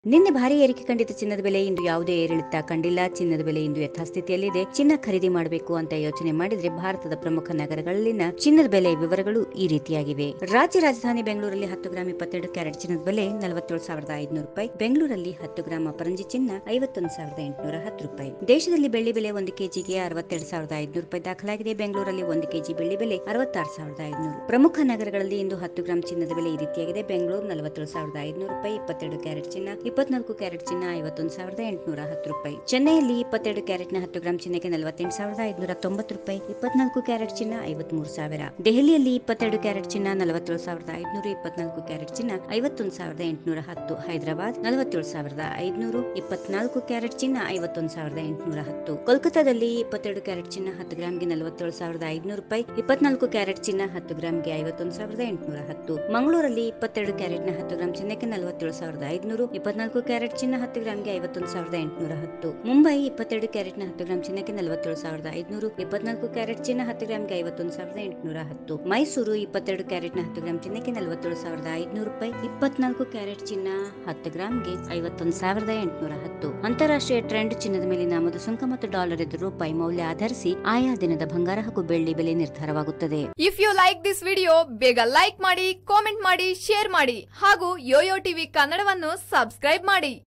ನಿನ್ನೆ ಭಾರಿ ಏರಿಕೆ ಕಂಡಿದ್ದ ಚಿನ್ನದ ಬೆಲೆ ಇಂದು ಯಾವುದೇ ಏರಿಳಿತ ಕಂಡಿಲ್ಲ ಚಿನ್ನದ ಬೆಲೆ ಇಂದು ಯಥಾಸ್ಥಿತಿಯಲ್ಲಿದೆ ಚಿನ್ನ ಖರೀದಿ ಮಾಡಬೇಕು ಅಂತ ಯೋಚನೆ ಮಾಡಿದ್ರೆ ಭಾರತದ ಪ್ರಮುಖ ನಗರಗಳಲ್ಲಿನ ಚಿನ್ನದ ಬೆಲೆ ವಿವರಗಳು ಈ ರೀತಿಯಾಗಿವೆ ರಾಜ್ಯ ರಾಜಧಾನಿ ಬೆಂಗಳೂರಲ್ಲಿ ಹತ್ತು ಗ್ರಾಂ ಇಪ್ಪತ್ತೆರಡು ಕ್ಯಾರೆಟ್ ಚಿನ್ನದ ಬೆಲೆ ನಲವತ್ತೇಳು ಸಾವಿರದ ಐದುನೂರು ರೂಪಾಯಿ ಬೆಂಗಳೂರಲ್ಲಿ ಹತ್ತು ಗ್ರಾಂ ಅಪರಂಜಿ ಚಿನ್ನ ಐವತ್ತೊಂದು ಸಾವಿರದ ಎಂಟುನೂರ ಹತ್ತು ರೂಪಾಯಿ ದೇಶದಲ್ಲಿ ಬೆಳ್ಳಿ ಬೆಲೆ ಒಂದು ಕೆಜಿಗೆ ಅರವತ್ತೆರಡು ಸಾವಿರದ ಐದುನೂರು ರೂಪಾಯಿ ದಾಖಲಾಗಿದೆ ಬೆಂಗಳೂರಲ್ಲಿ ಒಂದು ಕೆಜಿ ಬೆಳ್ಳಿ ಬೆಲೆ ಅರವತ್ತಾರು ಸಾವಿರದ ಐದುನೂರು ಪ್ರಮುಖ ನಗರಗಳಲ್ಲಿ ಇಂದು ಹತ್ತು ಗ್ರಾಂ ಚಿನ್ನದ ಬೆಲೆ ಈ ರೀತಿಯಾಗಿದೆ ಬೆಂಗಳೂರು ನಲವತ್ತೇಳು ಸಾವಿರದ ಐದುನೂರು ರೂಪಾಯಿ ಇಪ್ಪತ್ತೆರಡು ಕ್ಯಾರೆಟ್ ಚಿನ್ನ ಇಪ್ಪತ್ನಾಲ್ಕು ಕ್ಯಾರೆಟ್ ಚಿನ್ನ ಐವತ್ತೊಂದು ಸಾವಿರದ ಎಂಟುನೂರ ಹತ್ತು ರೂಪಾಯಿ ಚೆನ್ನೈಯಲ್ಲಿ ಇಪ್ಪತ್ತೆರಡು ಕ್ಯಾರೆಟ್ನ ಹತ್ತು ಗ್ರಾಂ ಚಿನ್ನಕ್ಕೆ ನಲವತ್ತೆಂಟು ಸಾವಿರದ ಐದುನೂರ ತೊಂಬತ್ತು ರೂಪಾಯಿ ಇಪ್ಪತ್ನಾಲ್ಕು ಕ್ಯಾರೆಟ್ ಚಿನ್ನ ಐವತ್ಮೂರು ಸಾವಿರ ದೆಹಲಿಯಲ್ಲಿ ಇಪ್ಪತ್ತೆರಡು ಕ್ಯಾರೆಟ್ ಚಿನ್ನ ನಲವತ್ತೇಳು ಸಾವಿರದ ಐದುನೂರು ಇಪ್ಪತ್ನಾಲ್ಕು ಕ್ಯಾರೆಟ್ ಚಿನ್ನ ಐವತ್ತೊಂದು ಸಾವಿರದ ಎಂಟುನೂರ ಹತ್ತು ಹೈದರಾಬಾದ್ ನಲವತ್ತೇಳು ಸಾವಿರದ ಐದುನೂರು ಇಪ್ಪತ್ನಾಲ್ಕು ಕ್ಯಾರೆಟ್ ಚಿನ್ನ ಐವತ್ತೊಂದು ಸಾವಿರದ ಎಂಟುನೂರ ಹತ್ತು ಕೋಲ್ಕತ್ತಾದಲ್ಲಿ ಇಪ್ಪತ್ತೆರಡು ಕ್ಯಾರೆಟ್ ಚಿನ್ನ ಹತ್ತು ಗ್ರಾಂಗೆ ನಲವತ್ತೇಳು ಸಾವಿರದ ಐದುನೂರು ರೂಪಾಯಿ ಇಪ್ಪತ್ನಾಲ್ಕು ಕ್ಯಾರೆಟ್ ಚಿನ್ನ ಹತ್ತು ಗ್ರಾಂಗೆ ಐವತ್ತೊಂದು ಸಾವಿರದ ಎಂಟುನೂರ ಹತ್ತು ಮಂಗಳೂರಲ್ಲಿ ಇಪ್ಪತ್ತೆರಡು ಕ್ಯಾರೆಟ್ನ ಹತ್ತು ಗ್ರಾಂ ಚಿನ್ನಕ್ಕೆ ನಲವತ್ತೇಳು ಸಾವಿರದ ಐದುನೂರು ಇಪ್ಪತ್ನಾಲ್ಕು ಕ್ಯಾರೆಟ್ ಚಿನ್ನ ಹತ್ತು ಗ್ರಾಂಗೆ ಐವತ್ತೊಂದು ಸಾವಿರದ ಎಂಟುನೂರ ಹತ್ತು ಮುಂಬೈ ಇಪ್ಪತ್ತೆರಡು ಕ್ಯಾರೆಟ್ನ ಹತ್ತು ಗ್ರಾಂ ಚಿನ್ನಕ್ಕೆ ನಲವತ್ತೇಳು ಸಾವಿರದ ಐದುನೂರು ಇಪ್ಪತ್ನಾಲ್ಕು ಕ್ಯಾರೆಟ್ ಚಿನ್ನ ಹತ್ತು ಗ್ರಾಂಗೆ ಐವತ್ತೊಂದು ಸಾವಿರದ ಎಂಟುನೂರ ಹತ್ತು ಮೈಸೂರು ಇಪ್ಪತ್ತೆರಡು ಕ್ಯಾರೆಟ್ನ ಹತ್ತು ಗ್ರಾಂ ಚಿನ್ನಕ್ಕೆ ನಲವತ್ತೇಳು ಸಾವಿರದ ಐದುನೂರು ರೂಪಾಯಿ ಇಪ್ಪತ್ನಾಲ್ಕು ಕ್ಯಾರೆಟ್ ಚಿನ್ನ ಹತ್ತು ಗ್ರಾಂಗೆ ಐವತ್ತೊಂದು ಸಾವಿರದ ಎಂಟುನೂರ ಹತ್ತು ಅಂತಾರಾಷ್ಟ್ರೀಯ ಟ್ರೆಂಡ್ ಚಿನ್ನದ ಮೇಲಿನ ಆಮದು ಸುಂಕ ಮತ್ತು ಡಾಲರ್ ಎದುರು ರೂಪಾಯಿ ಮೌಲ್ಯ ಆಧರಿಸಿ ಆಯಾ ದಿನದ ಬಂಗಾರ ಹಾಗೂ ಬೆಳ್ಳಿ ಬೆಲೆ ನಿರ್ಧಾರವಾಗುತ್ತದೆ if you like this video ಬೇಗ ಲೈಕ್ ಮಾಡಿ ಕಾಮೆಂಟ್ ಮಾಡಿ ಶೇರ್ ಮಾಡಿ ಹಾಗೂ ಯೋಯೋ ಟಿವಿ ಕನ್ನಡವನ್ನು ಸಬ್ಸ್ಕ್ರೈಬ್ ಮಾಡಿ